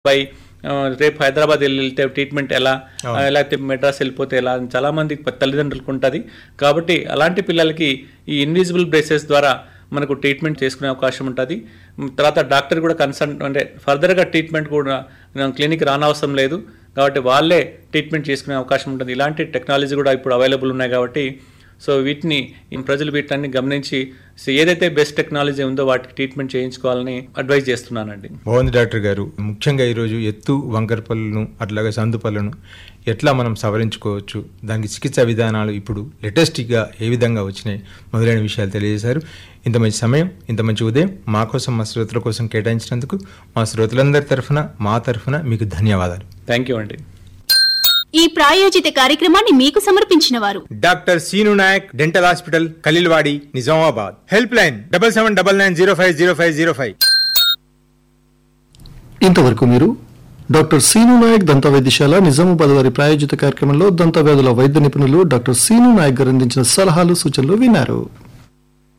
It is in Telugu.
బై ఆ, రేపు హైదరాబాద్ వెళ్ళి వెళ్తే ట్రీట్మెంట్ ఎలా ఆ, లేకపోతే మెడ్రాస్ వెళ్ళిపోతే ఎలా అని చాలా మంది తల్లిదండ్రులకు ఉంటుంది కాబట్టి అలాంటి పిల్లలకి ఈ ఇన్విజిబుల్ బ్రేసెస్ ద్వారా మనకు ట్రీట్మెంట్ చేసుకునే అవకాశం ఉంటుంది మ్, తర్వాత డాక్టర్ కూడా కన్సల్ట్ అంటే ఫర్దర్గా ట్రీట్మెంట్ కూడా క్లినిక్ రానవసరం లేదు కాబట్టి వాళ్ళే ట్రీట్మెంట్ చేసుకునే అవకాశం ఉంటుంది ఇలాంటి టెక్నాలజీ కూడా ఇప్పుడు అవైలబుల్ ఉన్నాయి కాబట్టి సో వీటిని ఈ ప్రజలు వీటిని గమనించి సో ఏదైతే బెస్ట్ టెక్నాలజీ ఉందో వాటికి ట్రీట్మెంట్ చేయించుకోవాలని అడ్వైజ్ చేస్తున్నానండి బాగుంది డాక్టర్ గారు ముఖ్యంగా ఈరోజు ఎత్తు వంకర పళ్ళను అట్లాగే సందు పళ్ళను ఎట్లా మనం సవరించుకోవచ్చు దానికి చికిత్సా విధానాలు ఇప్పుడు లేటెస్ట్గా ఏ విధంగా వచ్చినాయి మొదలైన విషయాలు తెలియజేశారు ఇంత మంచి సమయం ఇంత మంచి ఉదయం మా కోసం మా శ్రోతల కోసం కేటాయించినందుకు మా శ్రోతలందరి తరఫున మా తరఫున మీకు ధన్యవాదాలు థ్యాంక్ యూ అండి ఈ ప్రాయోజిత కార్యక్రమాన్ని మీకు సమర్పించిన వారు doctor Seenu Naik dental hospital Khaleelwadi Nizamabad help line double seven double nine zero five zero five zero five ఇంతవరకు మీరు డాక్టర్ సీను నాయక్ దంత వైద్యశాల నిజామాబాద్ వారి ప్రాయోజిత కార్యక్రమంలో దంత వ్యాధుల వైద్య నిపుణులు డాక్టర్ సీను నాయక్ గారు అందించిన సలహాలు సూచనలు విన్నారు